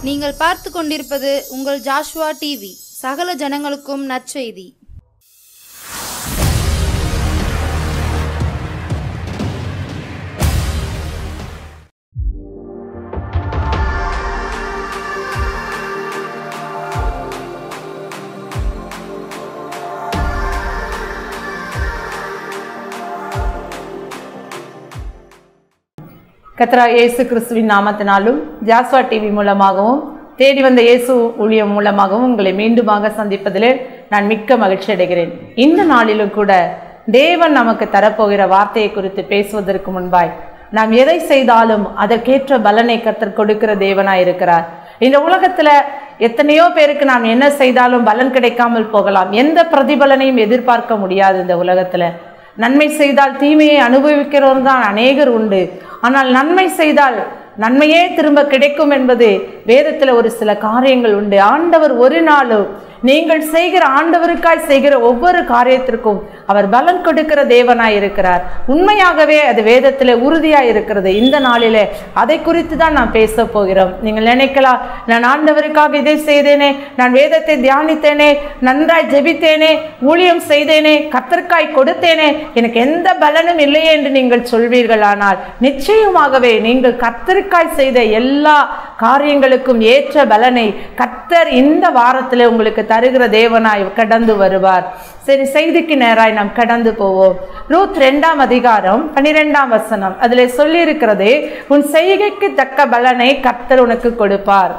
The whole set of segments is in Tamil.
நீங்கள் பார்த்து கொண்டிருப்பது உங்கள் ஜாஷ்வா டிவி சகல ஜனங்களுக்கும் நற்செய்தி கத்ரா இயேசு கிறிஸ்துவின் நாமத்தினாலும் ஜாஸ்வா டிவி மூலமாகவும் தேடி வந்த இயேசு ஊழியம் மூலமாகவும் உங்களை மீண்டுமாக சந்திப்பதிலே நான் மிக்க மகிழ்ச்சி அடைகிறேன் இந்த நாளிலும் கூட தேவன் நமக்கு தரப்போகிற வார்த்தையை குறித்து பேசுவதற்கு முன்பாய் நாம் எதை செய்தாலும் அதற்கேற்ற பலனை கத்தர் கொடுக்கிற தேவனாய் இருக்கிறார் இந்த உலகத்துல எத்தனையோ பேருக்கு நாம் என்ன செய்தாலும் பலன் கிடைக்காமல் போகலாம் எந்த பிரதிபலனையும் எதிர்பார்க்க முடியாது இந்த உலகத்துல நன்மை செய்தால் தீமையை அனுபவிக்கிறவர்கள் தான் அநேகர் உண்டு ஆனால் நன்மை செய்தால் நன்மையே திரும்ப கிடைக்கும் என்பது வேதத்தில் ஒரு சில காரியங்கள் உண்டு ஆண்டவர் ஒரு நாளும் நீங்கள் செய்கிற ஆண்டவருக்காய் செய்கிற ஒவ்வொரு காரியத்திற்கும் அவர் பலன் கொடுக்கிற தேவனாய் இருக்கிறார் உண்மையாகவே அது வேதத்தில் உறுதியாய் இருக்கிறது இந்த நாளிலே அதை குறித்து தான் நான் பேச போகிறோம் நீங்கள் நினைக்கலாம் நான் ஆண்டவருக்காக இதை செய்தேனே நான் வேதத்தை தியானித்தேனே நன்றாய் ஜெபித்தேனே ஊழியம் செய்தேனே கத்தற்காய் கொடுத்தேனே எனக்கு எந்த பலனும் இல்லையே என்று நீங்கள் சொல்வீர்களானால் நிச்சயமாகவே நீங்கள் கத்தருக்காய் செய்த எல்லா காரியங்களுக்கும் ஏற்ற பலனை கத்தர் இந்த வாரத்தில் உங்களுக்கு தருகிற தேவனாய் கடந்து வருவார் சரி செய்திக்கு நேராய் நாம் கடந்து போவோம் ரூத் ரெண்டாம் அதிகாரம் பனிரெண்டாம் வசனம் அதில் சொல்லியிருக்கிறது உன் செய்கைக்கு தக்க பலனை கத்தர் உனக்கு கொடுப்பார்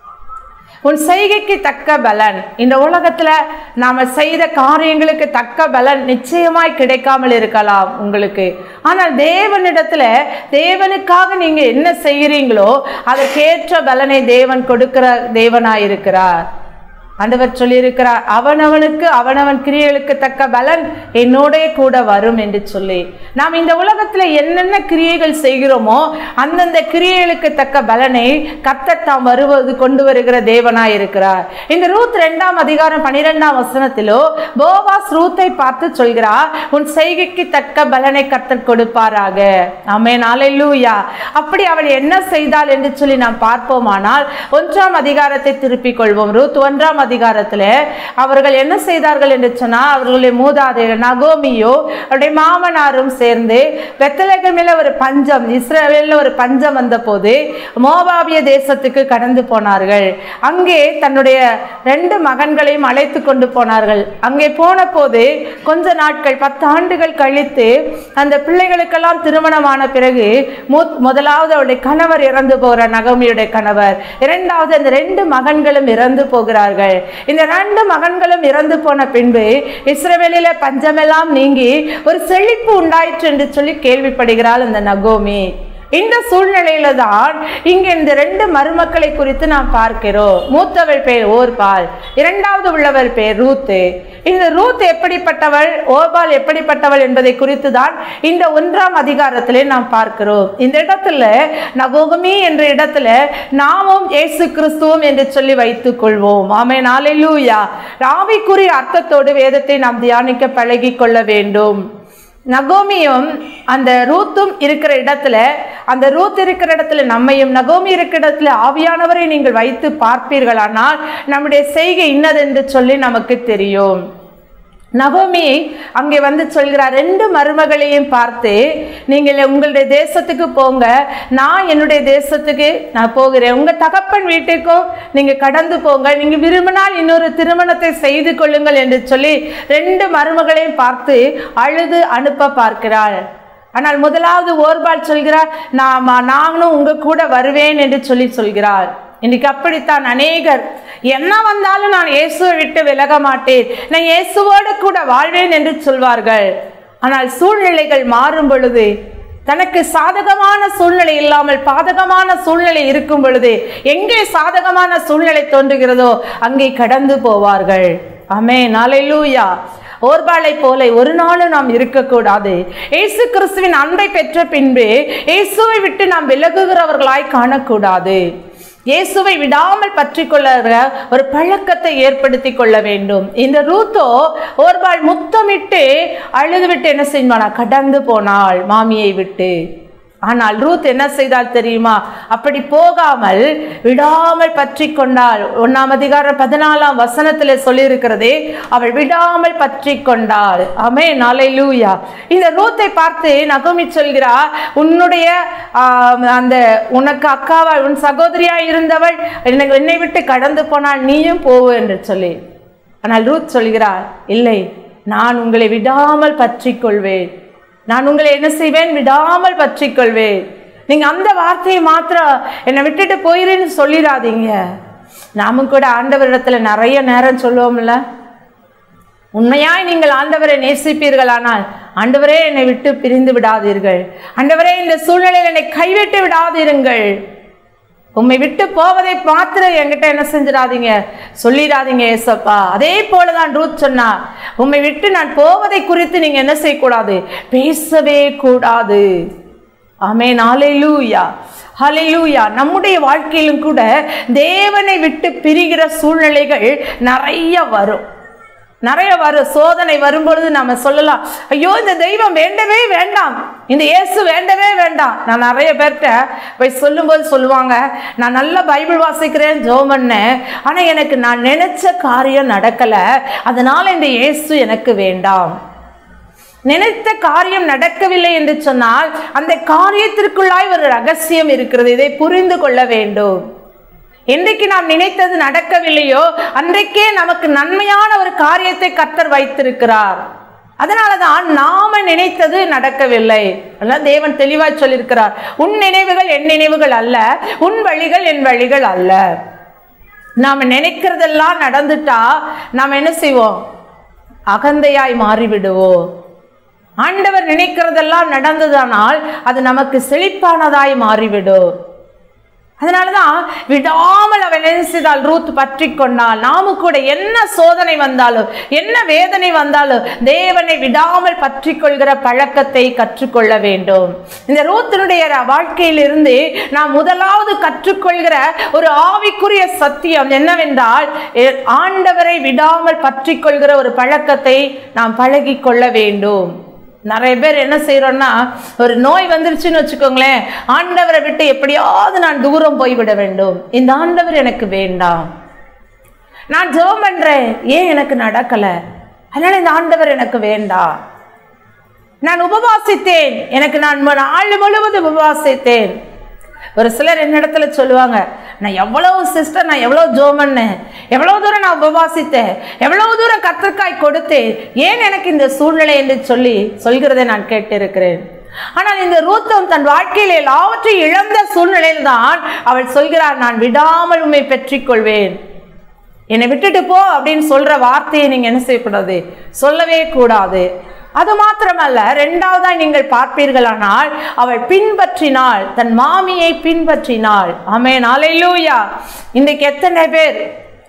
உன் செய்கைக்கு தக்க பலன் இந்த உலகத்துல நாம செய்த காரியங்களுக்கு தக்க பலன் நிச்சயமாய் கிடைக்காமல் இருக்கலாம் உங்களுக்கு ஆனால் தேவனிடத்துல தேவனுக்காக நீங்க என்ன செய்கிறீங்களோ அதற்கேற்ற பலனை தேவன் கொடுக்கிற தேவனாய் இருக்கிறார் ஆண்டவர் சொல்லியிருக்கிறார் அவனவனுக்கு அவனவன் கிரியைகளுக்கு தக்க பலன் என்னோடே கூட வரும் என்று சொல்லி நாம் இந்த உலகத்துல என்னென்ன கிரியைகள் செய்கிறோமோ அந்தந்த கிரியைகளுக்கு தக்க பலனை கர்த்தர் தாம் வருவது கொண்டு வருகிற தேவனாய் இருக்கிறார் இந்த ரூத் ரெண்டாம் அதிகாரம் பனிரெண்டாம் வசனத்திலோ போவாஸ் ரூத்தை பார்த்து சொல்கிறார் உன் செய்கைக்கு தக்க பலனை கர்த்தர் கொடுப்பாராக ஆமே நாளெல்லூயா அப்படி அவள் என்ன செய்தாள் என்று சொல்லி நாம் பார்ப்போமானால் ஒன்றாம் அதிகாரத்தை திருப்பிக் கொள்வோம் ரூத் ஒன்றாம் அதிகாரத்துல அவர்கள் என்ன செய்தார்கள் என்று சொன்னால் அவர்களுடைய மூதாதையர் நகோமியோ அவருடைய மாமனாரும் சேர்ந்து வெத்தலகமில ஒரு பஞ்சம் இஸ்ரேலில் ஒரு பஞ்சம் வந்த போது மோபாபிய தேசத்துக்கு கடந்து போனார்கள் அங்கே தன்னுடைய ரெண்டு மகன்களையும் அழைத்து கொண்டு போனார்கள் அங்கே போன போது கொஞ்ச நாட்கள் பத்து ஆண்டுகள் கழித்து அந்த பிள்ளைகளுக்கெல்லாம் திருமணமான பிறகு மூத் முதலாவது அவருடைய கணவர் இறந்து போகிற நகமியுடைய கணவர் இரண்டாவது அந்த ரெண்டு மகன்களும் இறந்து போகிறார்கள் இந்த ரெண்டு மகன்களும் இறந்து போன பின்பு இஸ்ரவேலில பஞ்சமெல்லாம் நீங்கி ஒரு செழிப்பு உண்டாயிற்று என்று சொல்லி கேள்விப்படுகிறாள் அந்த நகோமி இந்த சூழ்நிலையில தான் இங்க இந்த ரெண்டு மருமக்களை குறித்து நாம் பார்க்கிறோம் மூத்தவள் பேர் ஓர்பால் இரண்டாவது உள்ளவள் பேர் ரூத்து இந்த ரூத் எப்படிப்பட்டவள் ஓர்பால் எப்படிப்பட்டவள் என்பதை குறித்து தான் இந்த ஒன்றாம் அதிகாரத்திலே நாம் பார்க்கிறோம் இந்த இடத்துல நகோகமி என்ற இடத்துல நாமும் இயேசு கிறிஸ்துவும் என்று சொல்லி வைத்துக் கொள்வோம் ஆமே நாளெல்லூயா ராவிக்குரிய அர்த்தத்தோடு வேதத்தை நாம் தியானிக்க பழகி கொள்ள வேண்டும் நகோமியும் அந்த ரூத்தும் இருக்கிற இடத்துல அந்த ரூத் இருக்கிற இடத்துல நம்மையும் நகோமி இருக்கிற இடத்துல ஆவியானவரை நீங்கள் வைத்து பார்ப்பீர்களானால் நம்முடைய செய்கை இன்னதென்று சொல்லி நமக்கு தெரியும் நகோமி அங்கே வந்து சொல்கிறார் ரெண்டு மருமகளையும் பார்த்து நீங்கள் உங்களுடைய தேசத்துக்கு போங்க நான் என்னுடைய தேசத்துக்கு நான் போகிறேன் உங்க தகப்பன் வீட்டுக்கும் நீங்க கடந்து போங்க நீங்க விரும்பினால் இன்னொரு திருமணத்தை செய்து கொள்ளுங்கள் என்று சொல்லி ரெண்டு மருமகளையும் பார்த்து அழுது அனுப்ப பார்க்கிறாள் ஆனால் முதலாவது ஓர்பால் சொல்கிறார் நான் நானும் உங்க கூட வருவேன் என்று சொல்லி சொல்கிறார் இன்னைக்கு அப்படித்தான் அநேகர் என்ன வந்தாலும் நான் இயேசுவை விட்டு விலக மாட்டேன் நான் இயேசுவோடு கூட வாழ்வேன் என்று சொல்வார்கள் ஆனால் சூழ்நிலைகள் மாறும் பொழுது தனக்கு சாதகமான சூழ்நிலை இல்லாமல் பாதகமான சூழ்நிலை இருக்கும் பொழுது எங்கே சாதகமான சூழ்நிலை தோன்றுகிறதோ அங்கே கடந்து போவார்கள் அமே நாளையிலூயா ஓர்பாலை போல ஒரு நாளும் நாம் இருக்கக்கூடாது இயேசு கிறிஸ்துவின் அன்பை பெற்ற பின்பு இயேசுவை விட்டு நாம் விலகுகிறவர்களாய் காணக்கூடாது இயேசுவை விடாமல் பற்றி கொள்ளுற ஒரு பழக்கத்தை ஏற்படுத்தி கொள்ள வேண்டும் இந்த ரூத்தோ ஒருபாள் முத்தமிட்டு அழுது விட்டு என்ன செய்வானா கடந்து போனாள் மாமியை விட்டு ஆனால் ரூத் என்ன செய்தால் தெரியுமா அப்படி போகாமல் விடாமல் பற்றி கொண்டாள் ஒன்னாம் அதிகாரம் பதினாலாம் வசனத்துல சொல்லியிருக்கிறதே அவள் விடாமல் பற்றி கொண்டாள் அமே நாளை லூயா இந்த ரூத்தை பார்த்து நகோமி சொல்கிறா உன்னுடைய ஆஹ், அந்த உனக்கு அக்காவா உன் சகோதரியா இருந்தவள் என்னை என்னை விட்டு கடந்து போனால் நீயும் போவு என்று சொல்லி ஆனால் ரூத் சொல்கிறார் இல்லை நான் உங்களை விடாமல் பற்றி கொள்வேன் நான் உங்களை என்ன செய்வேன் விடாமல் பற்றி கொள்வேன் நீங்க அந்த வார்த்தையை மாத்திரம் என்னை விட்டுட்டு போயிருன்னு சொல்லிடாதீங்க நாமும் கூட ஆண்டவரிடத்துல நிறைய நேரம் சொல்லுவோம்ல உண்மையாய் நீங்கள் ஆண்டவரை நேசிப்பீர்களானால் ஆண்டவரே என்னை விட்டு பிரிந்து விடாதீர்கள் ஆண்டவரே இந்த சூழ்நிலையில் என்னை கைவிட்டு விடாதீருங்கள் உம்மை விட்டு போவதை மாத்திரம் என்கிட்ட என்ன செஞ்சிடாதீங்க சொல்லிடாதீங்க ஏசப்பா அதே போலதான் ரூத் சொன்னா உம்மை விட்டு நான் போவதை குறித்து நீங்க என்ன செய்யக்கூடாது பேசவே கூடாது ஆமே நாளையிலூயா ஹalleluya நம்முடைய வாழ்க்கையிலும் கூட தேவனை விட்டு பிரிகிற சூழ்நிலைகள் நிறைய வரும் நிறைய வரும் சோதனை வரும்பொழுது நாம சொல்லலாம் ஐயோ இந்த தெய்வம் வேண்டவே வேண்டாம் இந்த இயேசு வேண்டவே வேண்டாம் நான் நிறைய பேர்கிட்ட போய் சொல்லும்போது சொல்லுவாங்க நான் நல்லா பைபிள் வாசிக்கிறேன் ஜோம் பண்ணேன் ஆனா எனக்கு நான் நினைச்ச காரியம் நடக்கல அதனால இந்த இயேசு எனக்கு வேண்டாம் நினைத்த காரியம் நடக்கவில்லை என்று சொன்னால் அந்த காரியத்திற்குள்ளாய் ஒரு ரகசியம் இருக்கிறது இதை புரிந்து கொள்ள வேண்டும் என்றைக்கு நாம் நினைத்தது நடக்கவில்லையோ அன்றைக்கே நமக்கு நன்மையான ஒரு காரியத்தை கர்த்தர் வைத்திருக்கிறார் அதனாலதான் நாம நினைத்தது நடக்கவில்லை அதான் தேவன் தெளிவாய் சொல்லியிருக்கிறார் உன் நினைவுகள் என் நினைவுகள் அல்ல உன் வழிகள் என் வழிகள் அல்ல நாம நினைக்கிறதெல்லாம் நடந்துட்டா நாம் என்ன செய்வோம் அகந்தையாய் மாறிவிடுவோம் ஆண்டவர் நினைக்கிறதெல்லாம் நடந்ததானால் அது நமக்கு செழிப்பானதாய் மாறிவிடும் அதனாலதான் விடாமல் அவன் என்ன செய்தால் ரூத் பற்றி கொண்டாள் நாம கூட என்ன சோதனை வந்தாலும் என்ன வேதனை வந்தாலும் தேவனை விடாமல் பற்றி கொள்கிற பழக்கத்தை கற்றுக்கொள்ள வேண்டும் இந்த ரூத்தினுடைய வாழ்க்கையிலிருந்து நாம் முதலாவது கற்றுக்கொள்கிற ஒரு ஆவிக்குரிய சத்தியம் என்னவென்றால் எ- ஆண்டவரை விடாமல் பற்றி கொள்கிற ஒரு பழக்கத்தை நாம் பழகி கொள்ள வேண்டும் நிறைய பேர் என்ன செய்யறோம்னா ஒரு நோய் வந்துருச்சுன்னு வச்சுக்கோங்களேன் ஆண்டவரை விட்டு எப்படியாவது நான் தூரம் போய்விட வேண்டும் இந்த ஆண்டவர் எனக்கு வேண்டாம் நான் ஜெபம் பண்றேன் ஏன் எனக்கு நடக்கல அதனால இந்த ஆண்டவர் எனக்கு வேண்டாம் நான் உபவாசித்தேன் எனக்கு நான் ம- நாள் முழுவதும் உபவாசித்தேன் ஒரு சிலர் என்னிடத்துல சொல்லுவாங்க நான் எவ்வளவு சிஸ்டர் நான் எவ்வளவு ஜோம் பண்ணேன் எவ்வளவு தூரம் நான் உபவாசித்தேன் எவ்வளவு தூரம் கத்திற்காய் கொடுத்தேன் ஏன் எனக்கு இந்த சூழ்நிலை என்று சொல்லி சொல்கிறதை நான் கேட்டிருக்கிறேன் ஆனால் இந்த ரூத்தம் தன் வாழ்க்கையில் எல்லாவற்றையும் இழந்த சூழ்நிலையில் தான் அவள் சொல்கிறார் நான் விடாமல் உண்மை பெற்றிக்கொள்வேன் என்னை விட்டுட்டு போ அப்படின்னு சொல்ற வார்த்தையை நீங்க என்ன செய்யக்கூடாது சொல்லவே கூடாது அது மாத்திரமல்ல ரெண்டாவதா நீங்கள் பார்ப்பீர்களானால் அவள் பின்பற்றினாள் தன் மாமியை பின்பற்றினாள் ஆமென் அல்லேலூயா இன்றைக்கு எத்தனை பேர்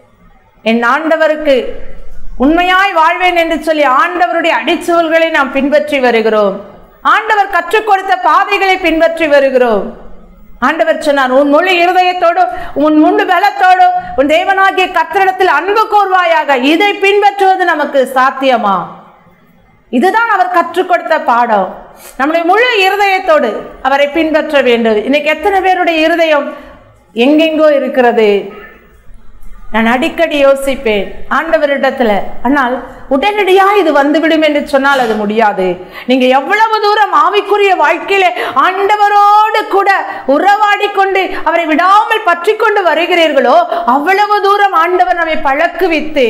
என் ஆண்டவருக்கு உண்மையாய் வாழ்வேன் என்று சொல்லி ஆண்டவருடைய அடிச்சுவல்களை நாம் பின்பற்றி வருகிறோம் ஆண்டவர் கற்றுக் கொடுத்த பாதைகளை பின்பற்றி வருகிறோம் ஆண்டவர் சொன்னார் உன் முழு இருதயத்தோடு உன் முழு பலத்தோடு உன் தேவனாகிய கத்திரிடத்தில் அன்பு கூர்வாயாக இதை பின்பற்றுவது நமக்கு சாத்தியமா இதுதான் அவர் கற்றுக் கொடுத்த பாடம் நம்முடைய முழு இருதயத்தோடு அவரை பின்பற்ற வேண்டும் இன்னைக்கு எத்தனை பேருடைய இருதயம் எங்கெங்கோ இருக்கிறது நான் அடிக்கடி யோசிப்பேன் ஆண்டவரிடத்துல ஆனால் உடனடியா இது வந்துவிடும் என்று சொன்னால் அது முடியாது நீங்க எவ்வளவு தூரம் ஆவிக்குரிய வாழ்க்கையில ஆண்டவரோடு கூட உறவாடி கொண்டு அவரை விடாமல் பற்றி கொண்டு வருகிறீர்களோ அவ்வளவு தூரம் ஆண்டவர் நம்மை பழக்குவித்து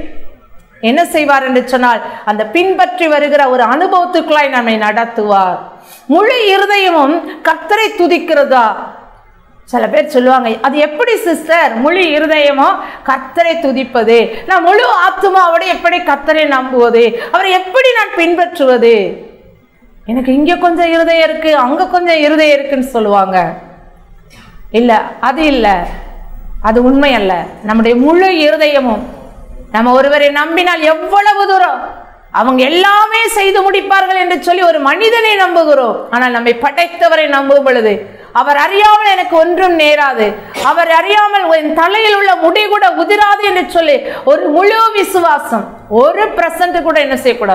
என்ன செய்வார் என்று சொன்னால் அந்த பின்பற்றி வருகிற ஒரு அனுபவத்துக்குள்ளாய் நம்மை நடத்துவார் முழு இருதயமும் கர்த்தரை துதிக்கிறதா சில பேர் சொல்லுவாங்க அது எப்படி சிஸ்டர் முழு இருதயமோ கர்த்தரை துதிப்பது நான் முழு ஆத்மாவோட எப்படி கர்த்தரை நம்புவது அவரை எப்படி நான் பின்பற்றுவது எனக்கு இங்க கொஞ்சம் இருதயம் இருக்கு அங்க கொஞ்சம் இருதயம் இருக்குன்னு சொல்லுவாங்க இல்ல அது இல்ல அது உண்மை அல்ல நம்முடைய முழு இருதயமும் நம்ம ஒருவரை நம்பினால் எவ்வளவு தூரம் அவங்க எல்லாமே செய்து முடிப்பார்கள் என்று சொல்லி ஒரு மனிதனை நம்புகிறோம் ஆனால் நம்மை படைத்தவரை நம்பும் பொழுது அவர் அறியாமல் எனக்கு ஒன்றும் நேராது அவர் அறியாமல் என் தலையில் உள்ள முடி கூட உதிராது என்று சொல்லி ஒரு முழு விசுவாசம் ஒரு பிரசன்ட் கூட என்ன செய்யக்கூடாது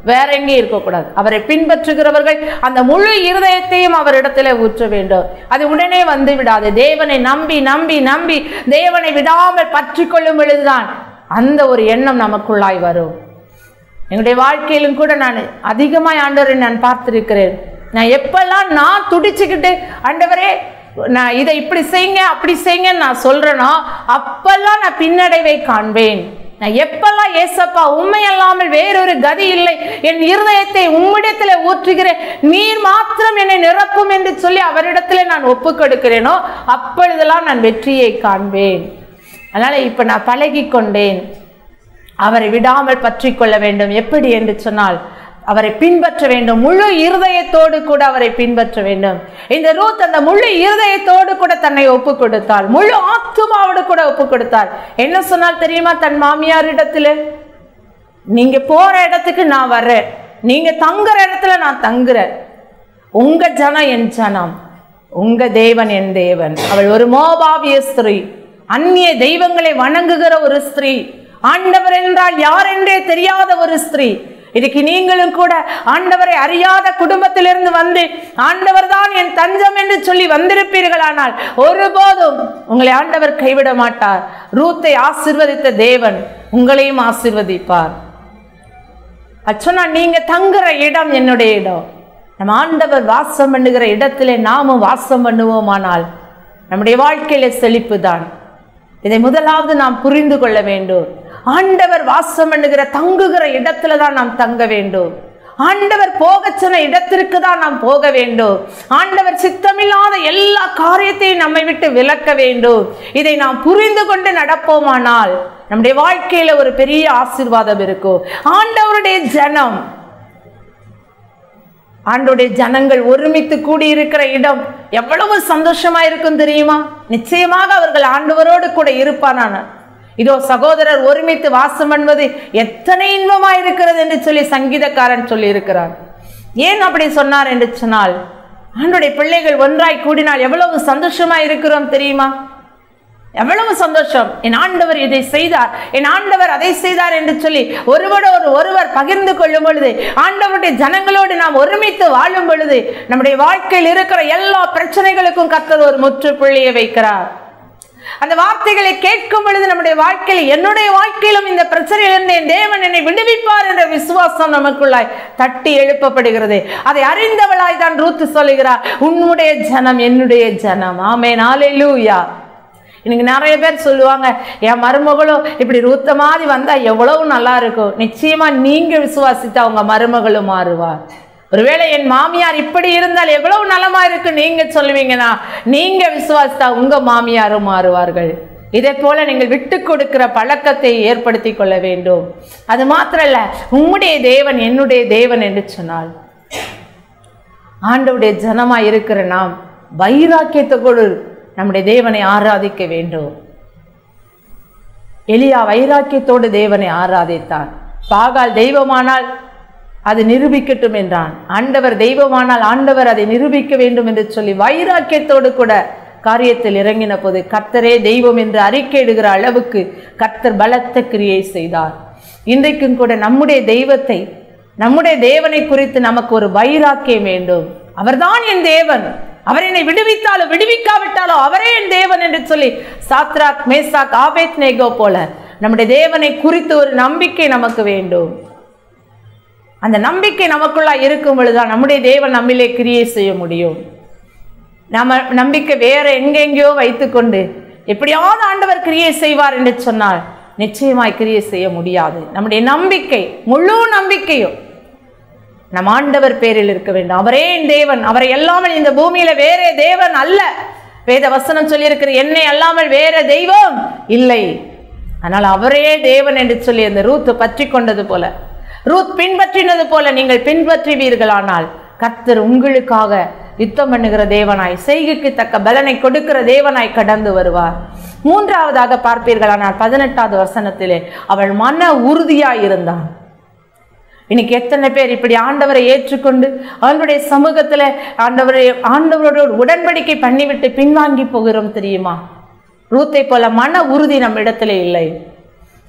வேற எங்கேயும் இருக்கக்கூடாது அவரை பின்பற்றுகிறவர்கள் அந்த முழு இருதயத்தையும் அவரிடத்துல ஊற்ற வேண்டும் அது உடனே வந்து விடாது தேவனை நம்பி நம்பி நம்பி தேவனை விடாமல் பற்றி கொள்ளும் பொழுதுதான் அந்த ஒரு எண்ணம் நமக்குள்ளாய் வரும் என்னுடைய வாழ்க்கையிலும் கூட நான் அதிகமாய் ஆண்டவரை நான் பார்த்திருக்கிறேன் நான் எப்பெல்லாம் நான் துடிச்சுக்கிட்டு ஆண்டவரே நான் இதை இப்படி செய்யுங்க அப்படி செய்யுங்கன்னு நான் சொல்றேனோ அப்பெல்லாம் நான் பின்னடைவை காண்பேன் நான் எப்பெல்லாம் ஏசப்பா உண்மை அல்லாமல் வேறொரு கதி இல்லை என் இருதயத்தை உம்மிடத்தில் ஊற்றுகிறேன் நீர் மாத்திரம் என்னை நிரப்பும் என்று சொல்லி அவரிடத்தில் நான் ஒப்பு கொடுக்கிறேனோ அப்பொழுதெல்லாம் நான் வெற்றியை காண்பேன் அதனால இப்ப நான் பழகி கொண்டேன் அவரை விடாமல் பற்றி கொள்ள வேண்டும் எப்படி என்று சொன்னால் அவரை பின்பற்ற வேண்டும் முழு இருதயத்தோடு கூட அவரை பின்பற்ற வேண்டும் இந்த ரூத் அந்த முழு இருதயத்தோடு கூட தன்னை ஒப்பு கொடுத்தாள் முழு ஆத்துமாவோடு கூட ஒப்பு கொடுத்தாள் என்ன சொன்னால் தெரியுமா தன் மாமியார் இடத்துல நீங்க போற இடத்துக்கு நான் வர்றேன் நீங்க தங்குற இடத்துல நான் தங்குறேன் உங்க ஜனம் என் ஜனம் உங்க தேவன் என் தேவன் அவள் ஒரு மோபாவிய ஸ்திரீ அந்நிய தெய்வங்களை வணங்குகிற ஒரு ஸ்திரீ ஆண்டவர் என்றால் யார் என்றே தெரியாத ஒரு ஸ்திரீ இதுக்கு நீங்களும் கூட ஆண்டவரை அறியாத குடும்பத்திலிருந்து வந்து ஆண்டவர் தான் என் தஞ்சம் என்று சொல்லி வந்திருப்பீர்களானால் ஒருபோதும் உங்களை ஆண்டவர் கைவிட மாட்டார் ரூத்தை ஆசிர்வதித்த தேவன் உங்களையும் ஆசிர்வதிப்பார் அச்சனா நீங்க தங்குற இடம் என்னுடைய இடம் நம்ம ஆண்டவர் வாசம் பண்ணுகிற இடத்திலே நாமும் வாசம் பண்ணுவோமானால் நம்முடைய வாழ்க்கையில செழிப்பு தான் இதை முதலாவது நாம் புரிந்து கொள்ள வேண்டும் ஆண்டவர் வாசம் பண்ணுகிற தங்குகிற இடத்துல தான் நாம் தங்க வேண்டும் ஆண்டவர் போகச் சொன்ன இடத்திற்கு தான் நாம் போக வேண்டும் ஆண்டவர் சித்தமில்லாத எல்லா காரியத்தையும் நம்மை விட்டு விலக்க வேண்டும் இதை நாம் புரிந்து கொண்டு நடப்போமானால் நம்முடைய வாழ்க்கையில ஒரு பெரிய ஆசீர்வாதம் இருக்கும் ஆண்டவருடைய ஜனம் ஆண்டோடைய ஜனங்கள் ஒருமித்து கூடியிருக்கிற இடம் எவ்வளவு சந்தோஷமா இருக்கும் தெரியுமா நிச்சயமாக அவர்கள் ஆண்டவரோடு கூட இருப்பானான இதோ சகோதரர் ஒருமித்து வாசம் பண்ணுவது எத்தனை இன்பமா இருக்கிறது என்று சொல்லி சங்கீதக்காரன் சொல்லி இருக்கிறார் ஏன் அப்படி சொன்னார் என்று சொன்னால் ஆண்டுடைய பிள்ளைகள் ஒன்றாய் கூடினால் எவ்வளவு சந்தோஷமா இருக்கிறோம் தெரியுமா எவ்வளவு சந்தோஷம் என் ஆண்டவர் இதை செய்தார் என் ஆண்டவர் அதை செய்தார் என்று சொல்லி ஒருவரோடு ஒரு ஒருவர் பகிர்ந்து கொள்ளும் பொழுது ஆண்டவருடைய ஜனங்களோடு நாம் ஒருமித்து வாழும் பொழுது நம்முடைய வாழ்க்கையில் இருக்கிற எல்லா பிரச்சனைகளுக்கும் கர்த்தர் ஒரு முற்றுப்புள்ளியை வைக்கிறார் அந்த வார்த்தைகளை கேட்கும் பொழுது நம்முடைய வாழ்க்கையில் என்னுடைய வாழ்க்கையிலும் இந்த பிரச்சனையிலிருந்து என் தேவன் என்னை விடுவிப்பார் என்ற விசுவாசம் நமக்குள்ளாய் தட்டி எழுப்பப்படுகிறது அதை அறிந்தவளாய் தான் ரூத்து சொல்லுகிறார் உன்னுடைய ஜனம் என்னுடைய ஜனம் ஆமே நாளே லூயா இன்னைக்கு நிறைய பேர் சொல்லுவாங்க என் மருமகளும் இப்படி ரூத்த மாதிரி வந்தா எவ்வளவு நல்லா இருக்கும் நிச்சயமா நீங்க விசுவாசித்தா உங்க மருமகளும் மாறுவார் ஒருவேளை என் மாமியார் இப்படி இருந்தால் எவ்வளவு நலமா இருக்கு நீங்க சொல்லுவீங்கன்னா நீங்க விசுவாசித்தா உங்க மாமியாரும் மாறுவார்கள் இதே போல நீங்கள் விட்டு கொடுக்கிற பழக்கத்தை ஏற்படுத்தி கொள்ள வேண்டும் அது மாத்திரம் இல்ல உம்முடைய தேவன் என்னுடைய தேவன் என்று சொன்னால் ஆண்டவுடைய ஜனமா இருக்கிற நாம் வைராக்கியத்தோடு நம்முடைய தேவனை ஆராதிக்க வேண்டும் எலியா வைராக்கியத்தோடு தேவனை ஆராதித்தான் பாகால் தெய்வமானால் அது நிரூபிக்கட்டும் என்றான் ஆண்டவர் தெய்வமானால் ஆண்டவர் அதை நிரூபிக்க வேண்டும் என்று சொல்லி வைராக்கியத்தோடு கூட காரியத்தில் இறங்கின போது கர்த்தரே தெய்வம் என்று அறிக்கையிடுகிற அளவுக்கு கர்த்தர் பலத்த கிரியை செய்தார் இன்றைக்கும் கூட நம்முடைய தெய்வத்தை நம்முடைய தேவனை குறித்து நமக்கு ஒரு வைராக்கியம் வேண்டும் அவர்தான் என் தேவன் அவர் என்னை விடுவித்தாலோ விடுவிக்காவிட்டாலோ அவரே என் தேவன் என்று சொல்லி சாத்ராக் மேசாக் ஆபேத் நேகோ போல நம்முடைய தேவனை குறித்து ஒரு நம்பிக்கை நமக்கு வேண்டும் அந்த நம்பிக்கை நமக்குள்ளா இருக்கும் பொழுதுதான் நம்முடைய தேவன் நம்மிலே கிரியை செய்ய முடியும் நம்ம நம்பிக்கை வேற எங்கெங்கேயோ வைத்துக்கொண்டு எப்படியாவது ஆண்டவர் கிரியை செய்வார் என்று சொன்னால் நிச்சயமாய் கிரியை செய்ய முடியாது நம்முடைய நம்பிக்கை முழு நம்பிக்கையும் நம் ஆண்டவர் பேரில் இருக்க வேண்டும் அவரே என் தேவன் அவரை அல்லாமல் இந்த பூமியில வேற தேவன் அல்ல வேத வசனம் சொல்லியிருக்கிற என்னை அல்லாமல் வேற தெய்வம் இல்லை ஆனால் அவரே தேவன் என்று சொல்லி அந்த ரூத் பற்றி கொண்டது போல ரூத் பின்பற்றினது போல நீங்கள் பின்பற்றுவீர்களானால் கர்த்தர் உங்களுக்காக யுத்தம் பண்ணுகிற தேவனாய் செய்கைக்கு தக்க பலனை கொடுக்கிற தேவனாய் கடந்து வருவார் மூன்றாவதாக பார்ப்பீர்களானால் பதினெட்டாவது வசனத்திலே அவள் மன உறுதியாய் இருந்தான் இன்னைக்கு எத்தனை பேர் இப்படி ஆண்டவரை ஏற்றுக்கொண்டு அவருடைய சமூகத்துல ஆண்டவரை ஆண்டவரோட ஒரு உடன்படிக்கை பண்ணிவிட்டு பின்வாங்கி போகிறோம் தெரியுமா ரூத்தை போல மன உறுதி நம்ம இடத்துல இல்லை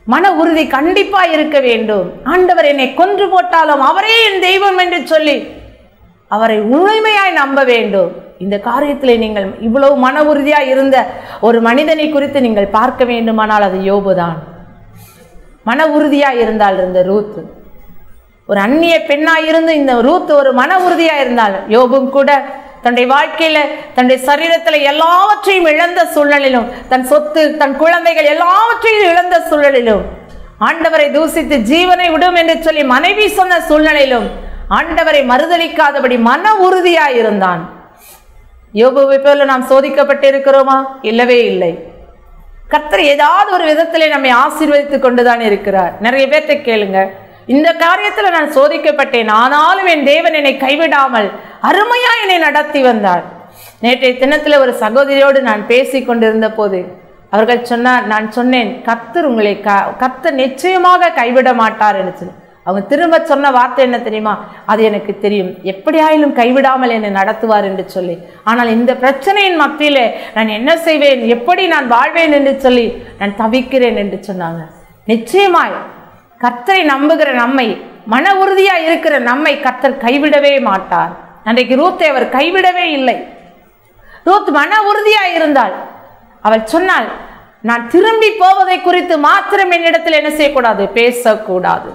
மன உறுதி கண்டிப்பா இருக்க வேண்டும் ஆண்டவர் என்னை கொன்று போட்டாலும் அவரே என் தெய்வம் என்று சொல்லி அவரை முழுமையாய் நம்ப வேண்டும் இந்த காரியத்தில் நீங்கள் இவ்வளவு மன உறுதியாய் இருந்த ஒரு மனிதனை குறித்து நீங்கள் பார்க்க வேண்டுமானால் அது யோபுதான் மன உறுதியாய் இருந்தால் இருந்த ரூத் ஒரு அந்நிய பெண்ணாய் இருந்து இந்த ரூத் ஒரு மன உறுதியா இருந்தால் யோபும் கூட தன்னுடைய வாழ்க்கையில தன்னுடைய சரீரத்துல எல்லாவற்றையும் இழந்த சூழ்நிலையிலும் தன் சொத்து தன் குழந்தைகள் எல்லாவற்றையும் இழந்த சூழ்நிலையிலும் ஆண்டவரை தூசித்து ஜீவனை விடும் என்று சொல்லி மனைவி சொன்ன சூழ்நிலையிலும் ஆண்டவரை மறுதளிக்காதபடி மன உறுதியாய் இருந்தான் யோபுவை போல நாம் சோதிக்கப்பட்டு இருக்கிறோமா இல்லவே இல்லை கர்த்தர் ஏதாவது ஒரு விதத்திலே நம்மை ஆசீர்வதித்துக் கொண்டுதான் இருக்கிறார் நிறைய பேர்த்த கேளுங்க இந்த காரியத்துல நான் சோதிக்கப்பட்டேன் ஆனாலும் என் தேவன் என்னை கைவிடாமல் அருமையா என்னை நடத்தி வந்தார் நேற்றைய தினத்துல ஒரு சகோதரியோடு நான் பேசி கொண்டிருந்த போது அவர்கள் சொன்னார் நான் சொன்னேன் கர்த்தர் உங்களை க கர்த்தர் நிச்சயமாக கைவிட மாட்டார் என்று சொல்லி அவங்க திரும்ப சொன்ன வார்த்தை என்ன தெரியுமா அது எனக்கு தெரியும் எப்படியாயிலும் கைவிடாமல் என்னை நடத்துவார் என்று சொல்லி ஆனால் இந்த பிரச்சனையின் மத்தியிலே நான் என்ன செய்வேன் எப்படி நான் வாழ்வேன் என்று சொல்லி நான் தவிக்கிறேன் என்று சொன்னாங்க நிச்சயமாய் கர்த்தரை நம்புகிற நம்மை மன உறுதியா இருக்கிற நம்மை கர்த்தர் கைவிடவே மாட்டார் அன்றைக்கு ரூத்தை அவர் கைவிடவே இல்லை ரூத் மன உறுதியா இருந்தாள் அவள் சொன்னாள் நான் திரும்பி போவதை குறித்து மாத்திரம் என்னிடத்தில் என்ன செய்யக்கூடாது பேசக்கூடாது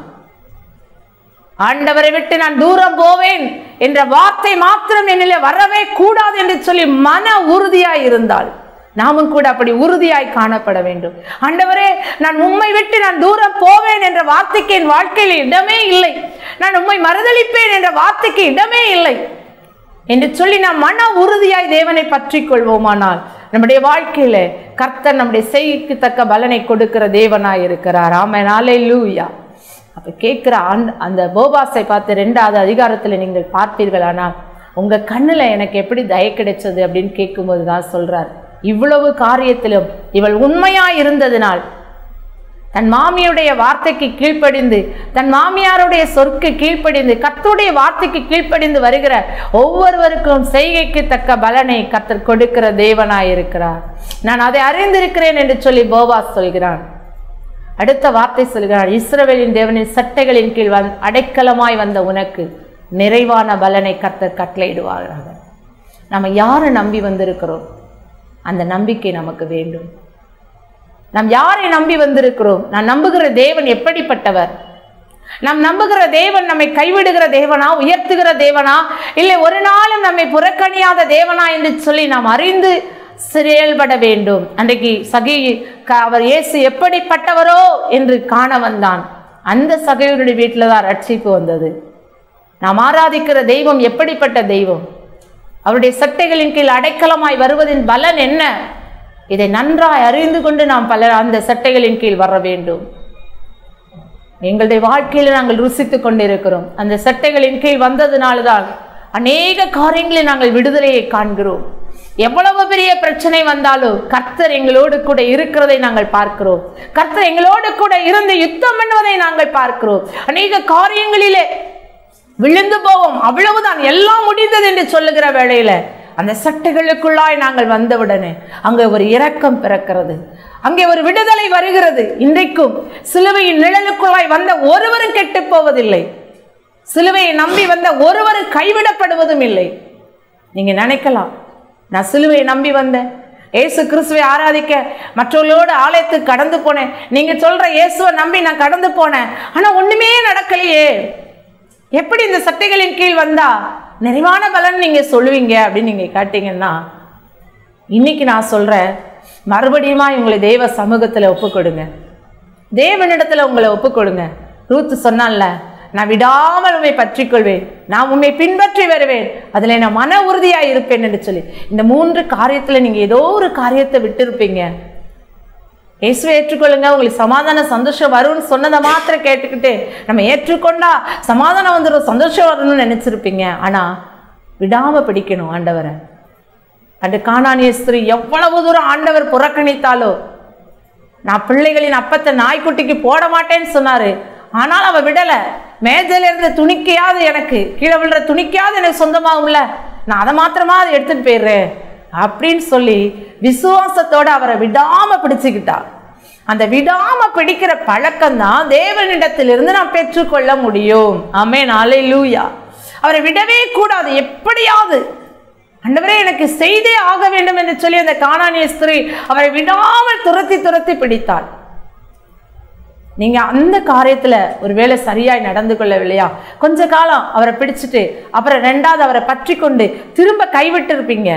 ஆண்டவரை விட்டு நான் தூரம் போவேன் என்ற வார்த்தை மாத்திரம் என்னிலே வரவே கூடாது என்று சொல்லி மன உறுதியாய் இருந்தாள் நாமும் கூட அப்படி உறுதியாய் காணப்பட வேண்டும் ஆண்டவரே நான் உம்மை விட்டு நான் தூரம் போவேன் என்ற வார்த்தைக்கு என் வாழ்க்கையில் இடமே இல்லை நான் உம்மை மறுதளிப்பேன் என்ற வார்த்தைக்கு இடமே இல்லை என்று சொல்லி நாம் மன உறுதியாய் தேவனை பற்றி கொள்வோமானால் நம்முடைய வாழ்க்கையில கர்த்தர் நம்முடைய செய்திக்கு தக்க பலனை கொடுக்கிற தேவனாய் இருக்கிறார் ஆமே நாளே லூயா அப்ப கேட்கிற ஆண் அந்த போபாஸை பார்த்து ரெண்டாவது அதிகாரத்துல நீங்கள் பார்ப்பீர்களானால் உங்க கண்ணுல எனக்கு எப்படி தய கிடைச்சது அப்படின்னு கேட்கும்போது தான் சொல்றார் இவ்வளவு காரியத்திலும் இவள் உண்மையா இருந்ததினால் தன் மாமியுடைய வார்த்தைக்கு கீழ்ப்படிந்து தன் மாமியாருடைய சொற்கு கீழ்ப்படிந்து கர்த்தருடைய வார்த்தைக்கு கீழ்ப்படிந்து வருகிற ஒவ்வொருவருக்கும் செய்கைக்கு தக்க பலனை கர்த்தர் கொடுக்கிற தேவனாய் இருக்கிறார் நான் அதை அறிந்திருக்கிறேன் என்று சொல்லி போவாஸ் சொல்கிறான் அடுத்த வார்த்தை சொல்கிறார் இஸ்ரவேலின் தேவனின் சட்டைகளின் கீழ் வந் அடைக்கலமாய் வந்த உனக்கு நிறைவான பலனை கர்த்தர் கட்டளையிடுவார்கள் நம்ம யாரை நம்பி வந்திருக்கிறோம் அந்த நம்பிக்கை நமக்கு வேண்டும் நாம் யாரை நம்பி வந்திருக்கிறோம் நான் நம்புகிற தேவன் எப்படிப்பட்டவர் நாம் நம்புகிற தேவன் நம்மை கைவிடுகிற தேவனா உயர்த்துகிற தேவனா இல்லை ஒரு நாளும் நம்மை புறக்கணியாத தேவனா என்று சொல்லி நாம் அறிந்து செயல்பட வேண்டும் அன்றைக்கு சகி க- அவர் இயேசு எப்படிப்பட்டவரோ என்று காண வந்தான் அந்த சகையுடைய வீட்டில் தான் ரட்சிப்பு வந்தது நாம் ஆராதிக்கிற தெய்வம் எப்படிப்பட்ட தெய்வம் அவருடைய சட்டைகளின் கீழ் அடைக்கலமாய் வருவதின் பலன் என்ன இதை நன்றாய் அறிந்து கொண்டு நாம் பல அந்த சட்டைகளின் கீழ் வர வேண்டும் எங்களுடைய வாழ்க்கையில நாங்கள் ருசித்துக் கொண்டிருக்கிறோம் அந்த சட்டைகளின் கீழ் வந்ததுனால்தான் அநேக காரியங்களில் நாங்கள் விடுதலையை காண்கிறோம் எவ்வளவு பெரிய பிரச்சனை வந்தாலும் கர்த்தர் எங்களோடு கூட இருக்கிறதை நாங்கள் பார்க்கிறோம் கர்த்தர் எங்களோடு கூட இருந்து யுத்தம் பண்ணுவதை நாங்கள் பார்க்கிறோம் அநேக காரியங்களிலே விழுந்து போவோம் அவ்வளவுதான் எல்லாம் முடிந்தது என்று சொல்லுகிற வேளையில அந்த சட்டைகளுக்குள்ளாய் நாங்கள் வந்தவுடனே அங்கே ஒரு இரக்கம் பிறக்கிறது அங்கே ஒரு விடுதலை வருகிறது இன்றைக்கும் சிலுவையின் நிழலுக்குள்ளாய் வந்த ஒருவரும் கெட்டு போவதில்லை சிலுவையை நம்பி வந்த ஒருவரும் கைவிடப்படுவதும் இல்லை நீங்க நினைக்கலாம் நான் சிலுவையை நம்பி வந்தேன் இயேசு கிறிஸ்துவை ஆராதிக்க மற்றவர்களோடு ஆலயத்துக்கு கடந்து போனேன் நீங்க சொல்ற இயேசுவை நம்பி நான் கடந்து போனேன் ஆனா ஒண்ணுமே நடக்கலையே எப்படி இந்த சட்டைகளின் கீழ் வந்தா நிறைவான பலன் நீங்க சொல்லுவீங்க அப்படின்னு நீங்க கேட்டீங்கன்னா இன்னைக்கு நான் சொல்றேன் மறுபடியுமா உங்களை தேவ சமூகத்துல ஒப்பு கொடுங்க தேவனிடத்துல உங்களை ஒப்பு கொடுங்க ரூத்து சொன்னான்ல நான் விடாமல் உண்மை பற்றிக்கொள்வேன் நான் உண்மை பின்பற்றி வருவேன் அதுல நான் மன உறுதியா இருப்பேன் என்று சொல்லி இந்த மூன்று காரியத்துல நீங்க ஏதோ ஒரு காரியத்தை விட்டிருப்பீங்க இயேசுவை ஏற்றுக்கொள்ளுங்க உங்களுக்கு சமாதான சந்தோஷம் வரும்னு சொன்னதை மாத்திரம் கேட்டுக்கிட்டு நம்ம ஏற்றுக்கொண்டா சமாதானம் வந்துடும் சந்தோஷம் வரணும்னு நினைச்சிருப்பீங்க ஆனா விடாம பிடிக்கணும் ஆண்டவரை அந்த காணானிய ஸ்திரீ எவ்வளவு தூரம் ஆண்டவர் புறக்கணித்தாலோ நான் பிள்ளைகளின் அப்பத்தை நாய்க்குட்டிக்கு போட மாட்டேன்னு சொன்னாரு ஆனால் அவ விடல மேஜையில இருந்த துணிக்கையாவது எனக்கு கீழே விழுற துணிக்கையாவது எனக்கு சொந்தமாகும்ல நான் அதை மாத்திரமா அதை எடுத்துட்டு போயிடுறேன் அப்படின்னு சொல்லி விசுவாசத்தோட அவரை விடாம பிடிச்சுக்கிட்டா அந்த விடாம பிடிக்கிற பழக்கம் தான் தேவனிடத்திலிருந்து நாம் பெற்றுக்கொள்ள முடியும் ஆமென் அல்லேலூயா அவரை விடவே கூடாது எப்படியாவது ஆண்டவரே எனக்கு செய்தே ஆக வேண்டும் என்று சொல்லி அந்த காணானிய ஸ்திரீ அவரை விடாமல் துரத்தி துரத்தி பிடித்தாள் நீங்க அந்த காரியத்துல ஒருவேளை சரியாய் நடந்து கொள்ளவில்லையா கொஞ்ச காலம் அவரை பிடிச்சிட்டு அப்புறம் ரெண்டாவது அவரை பற்றி கொண்டு திரும்ப கைவிட்டு இருப்பீங்க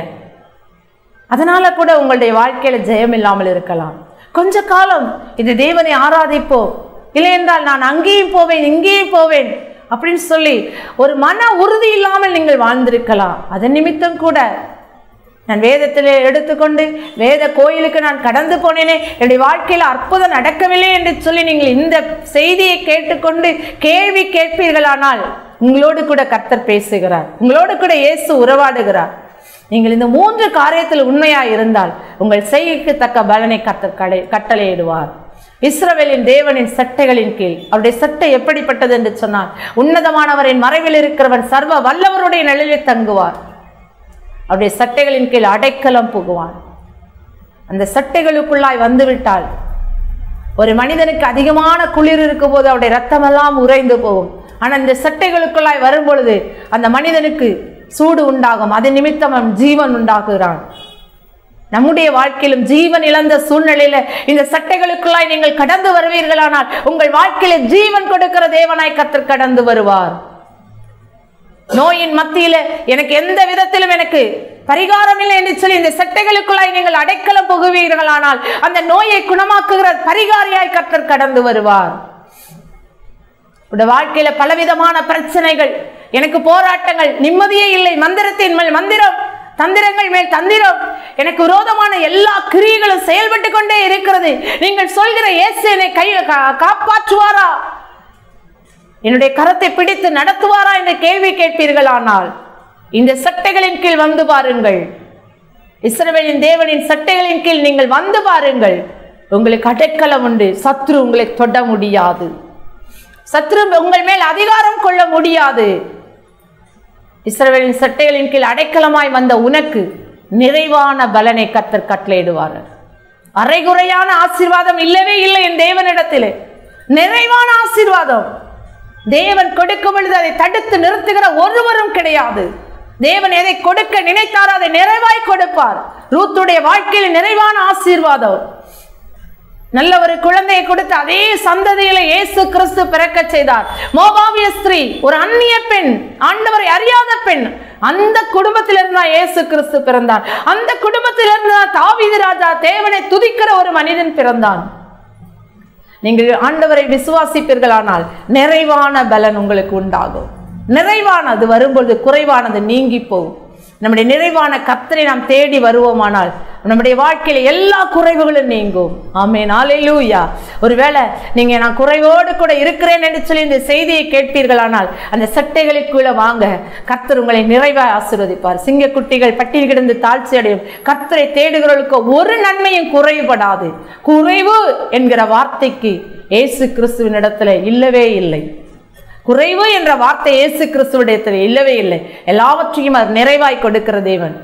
அதனால கூட உங்களுடைய வாழ்க்கையில ஜெயம் இல்லாமல் இருக்கலாம் கொஞ்ச காலம் இது தேவனை ஆராதிப்போம் இல்லை என்றால் நான் அங்கேயும் போவேன் இங்கேயும் போவேன் அப்படின்னு சொல்லி ஒரு மன உறுதி இல்லாமல் நீங்கள் வாழ்ந்திருக்கலாம் அதன் நிமித்தம் கூட நான் வேதத்தில் எடுத்துக்கொண்டு வேத கோயிலுக்கு நான் கடந்து போனேனே என்னுடைய வாழ்க்கையில் அற்புதம் நடக்கவில்லை என்று சொல்லி நீங்கள் இந்த செய்தியை கேட்டுக்கொண்டு கேள்வி கேட்பீர்களானால் உங்களோடு கூட கர்த்தர் பேசுகிறார் உங்களோடு கூட இயேசு உறவாடுகிறார் நீங்கள் இந்த மூன்று காரியத்தில் உண்மையாய் இருந்தால் உங்கள் செய்கைக்கு தக்க பலனை கர்த்தர் கடை கட்டளையிடுவார் இஸ்ரவேலின் தேவனின் சட்டைகளின் கீழ் அவருடைய சட்டை எப்படிப்பட்டது என்று சொன்னார் உன்னதமானவரின் மறைவில் இருக்கிறவன் சர்வ வல்லவருடைய நிழலில் தங்குவார் அவருடைய சட்டைகளின் கீழ் அடைக்கலம் புகுவான் அந்த சட்டைகளுக்குள்ளாய் வந்துவிட்டால் ஒரு மனிதனுக்கு அதிகமான குளிர் இருக்கும்போது அவருடைய ரத்தமெல்லாம் உறைந்து போகும் ஆனால் இந்த சட்டைகளுக்குள்ளாய் வரும் பொழுது அந்த மனிதனுக்கு சூடு உண்டாகும் அது நிமித்தம் அவன் ஜீவன் உண்டாக்குகிறான் நம்முடைய வாழ்க்கையிலும் ஜீவன் இழந்த சூழ்நிலையில இந்த சட்டைகளுக்குள்ளாய் நீங்கள் கடந்து வருவீர்களானால் உங்கள் வாழ்க்கையில ஜீவன் கொடுக்கிற தேவனாய் கத்தர் கடந்து வருவார் நோயின் மத்தியில எனக்கு எந்த விதத்திலும் எனக்கு பரிகாரம் இல்லை என்று சொல்லி இந்த சட்டைகளுக்குள்ளாய் நீங்கள் அடைக்கலம் புகுவீர்களானால் அந்த நோயை குணமாக்குகிற பரிகாரியாய் கத்தர் கடந்து வருவார் உடைய வாழ்க்கையில பலவிதமான பிரச்சனைகள் எனக்கு போராட்டங்கள் நிம்மதியே இல்லை மந்திரத்தின் மேல் மந்திரம் தந்திரங்கள் மேல் தந்திரம் எனக்கு விரோதமான எல்லா கிரியைகளும் செயல்பட்டு கொண்டே இருக்கிறது நீங்கள் சொல்கிற இயேசு என்னை கை கா- காப்பாற்றுவாரா என்னுடைய கரத்தை பிடித்து நடத்துவாரா என்ற கேள்வி கேட்பீர்களானால் இந்த சட்டைகளின் கீழ் வந்து பாருங்கள் இஸ்ரவேலின் தேவனின் சட்டைகளின் கீழ் நீங்கள் வந்து பாருங்கள் உங்களுக்கு அடைக்கலம் உண்டு சத்ரு உங்களை தொட முடியாது சத்ரு உங்கள் மேல் அதிகாரம் கொள்ள முடியாது இஸ்ரவேலின் சட்டைகளின் கீழ் அடைக்கலமாய் வந்த உனக்கு நிறைவான பலனை கத்தர் கட்டளையிடுவார் அரைகுறையான ஆசீர்வாதம் இல்லவே இல்லை என் தேவனிடத்திலே நிறைவான ஆசீர்வாதம் தேவன் கொடுக்கும் பொழுது அதை தடுத்து நிறுத்துகிற ஒருவரும் கிடையாது தேவன் எதை கொடுக்க நினைத்தாரோ அதை நிறைவாய் கொடுப்பார் ரூத்துடைய வாழ்க்கையில் நிறைவான ஆசீர்வாதம் நல்ல ஒரு குழந்தையை கொடுத்து அதே சந்ததியில இயேசு கிறிஸ்து பிறக்க செய்தார் மோபாவிய ஸ்திரீ ஒரு அந்நிய பெண் ஆண்டவரை அறியாத பெண் அந்த குடும்பத்திலிருந்து தான் இயேசு கிறிஸ்து பிறந்தார் அந்த குடும்பத்திலிருந்து தான் தாவீது ராஜா தேவனை துதிக்கிற ஒரு மனிதன் பிறந்தான் நீங்கள் ஆண்டவரை விசுவாசிப்பீர்களானால் நிறைவான பலன் உங்களுக்கு உண்டாகும் நிறைவானது வரும்பொழுது குறைவானது நீங்கி போகும் நம்முடைய நிறைவான கத்தரை நாம் தேடி வருவோமானால் நம்முடைய வாழ்க்கையில எல்லா குறைவுகளும் நீங்கும் ஆமென் ஹalleluya ஒருவேளை நீங்க நான் குறைவோடு கூட இருக்கிறேன் என்று சொல்லி இந்த செய்தியை கேட்பீர்களானால் அந்த சட்டைகளுக்குள்ள வாங்க கர்த்தர் உங்களை நிறைவாய் ஆசீர்வதிப்பார் சிங்கக்குட்டிகள் பட்டியல் கிடந்து தாழ்ச்சி அடையும் கர்த்தரை தேடுகிறவர்களுக்கு ஒரு நன்மையும் குறைபடாது குறைவு என்கிற வார்த்தைக்கு இயேசு கிறிஸ்துவின் இடத்துல இல்லவே இல்லை குறைவு என்ற வார்த்தை இயேசு கிறிஸ்துவிடத்தில் இல்லவே இல்லை எல்லாவற்றையும் அவர் நிறைவாய் கொடுக்கிற தேவன்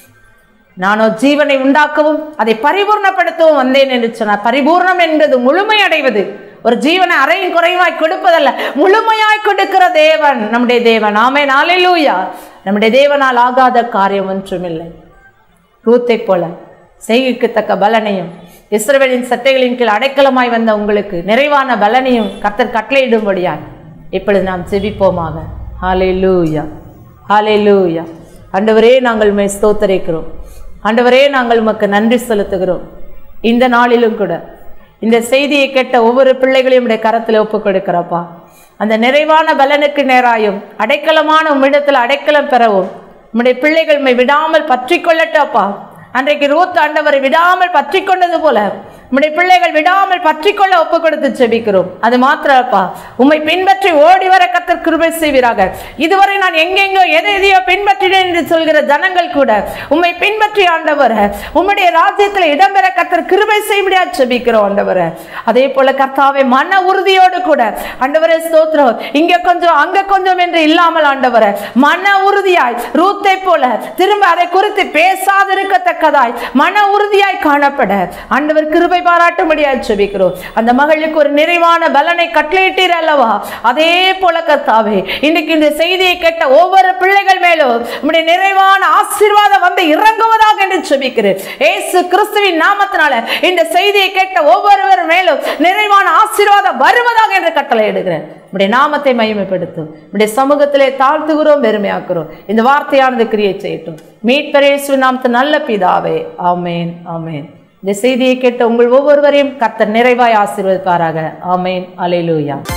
நானோ ஜீவனை உண்டாக்கவும் அதை பரிபூர்ணப்படுத்தவும் வந்தேன் என்று சொன்னார் பரிபூர்ணம் என்பது முழுமை அடைவது ஒரு ஜீவனை அறையும் குறைவாய் கொடுப்பதல்ல முழுமையாய் கொடுக்கிற தேவன் நம்முடைய தேவன் ஆமே நாளிலூயா நம்முடைய தேவனால் ஆகாத காரியம் ஒன்றுமில்லை ரூத்தை போல செய்கைக்கு தக்க பலனையும் இஸ்ரவேலின் சட்டைகளின் கீழ் அடைக்கலமாய் வந்த உங்களுக்கு நிறைவான பலனையும் கர்த்தர் கட்டளையிடும்படியாய் இப்பொழுது நாம் செபிப்போமாக ஹalleluya ஹalleluya ஆண்டவரே நாங்கள் உம்மை ஸ்தோத்தரிக்கிறோம் ஆண்டவரே நாங்கள் உமக்கு நன்றி செலுத்துகிறோம் இந்த நாளிலும் கூட இந்த செய்தியை கேட்ட ஒவ்வொரு பிள்ளைகளையும் உடைய கரத்தில் ஒப்புக் கொடுக்கிறப்பா அந்த நிறைவான பலனுக்கு நேராயும் அடைக்கலமான உம்மிடத்தில் அடைக்கலம் பெறவும் உம்முடைய பிள்ளைகள் உம்மை விடாமல் பற்றி கொள்ளட்டப்பா அன்றைக்கு ரூத் ஆண்டவரை விடாமல் பற்றி கொண்டது போல உம்முடைய பிள்ளைகள் விடாமல் பற்றி கொள்ள ஒப்பு கொடுத்து செபிக்கிறோம் அது மாத்திரப்பா உம்மை பின்பற்றி ஓடி வர கத்தர் கிருபை செய்வீராக இதுவரை நான் எங்கெங்கோ எதை எதையோ பின்பற்றினேன் என்று சொல்கிற ஜனங்கள் கூட உம்மை பின்பற்றி ஆண்டவர் உம்முடைய ராஜ்யத்தில் இடம்பெற கத்தர் கிருபை செய்வடியா செபிக்கிறோம் ஆண்டவர் அதே போல கர்த்தாவை மன உறுதியோடு கூட ஆண்டவரே ஸ்தோத்திரம் இங்க கொஞ்சம் அங்க கொஞ்சம் என்று இல்லாமல் ஆண்டவர் மன உறுதியாய் ரூத்தை போல திரும்ப அதை குறித்து பேசாதிருக்கத்தக்கதாய் மன உறுதியாய் காணப்பட ஆண்டவர் கிருபை கிருபை பாராட்டும்படியா ஜெபிக்கிறோம் அந்த மகளுக்கு ஒரு நிறைவான பலனை கட்டளையிட்டீர் அல்லவா அதே போல கர்த்தாவே இன்னைக்கு இந்த செய்தியை கேட்ட ஒவ்வொரு பிள்ளைகள் மேலும் உம்முடைய நிறைவான ஆசீர்வாதம் வந்து இறங்குவதாக என்று ஜெபிக்கிறேன் ஏசு கிறிஸ்துவின் நாமத்தினால இந்த செய்தியை கேட்ட ஒவ்வொருவர் மேலும் நிறைவான ஆசீர்வாதம் வருவதாக என்று கட்டளையிடுகிறேன் உடைய நாமத்தை மகிமைப்படுத்தும் உடைய சமூகத்திலே தாழ்த்துகிறோம் பெருமையாக்குறோம் இந்த வார்த்தையானது கிரியை செய்யட்டும் மீட்பரேசு நாமத்து நல்ல பிதாவே ஆமேன் ஆமேன் இந்த செய்தியை கேட்ட உங்கள் ஒவ்வொருவரையும் கர்த்தர் நிறைவாய் ஆசீர்வதிப்பாராக ஆமேன் அலையிலூயா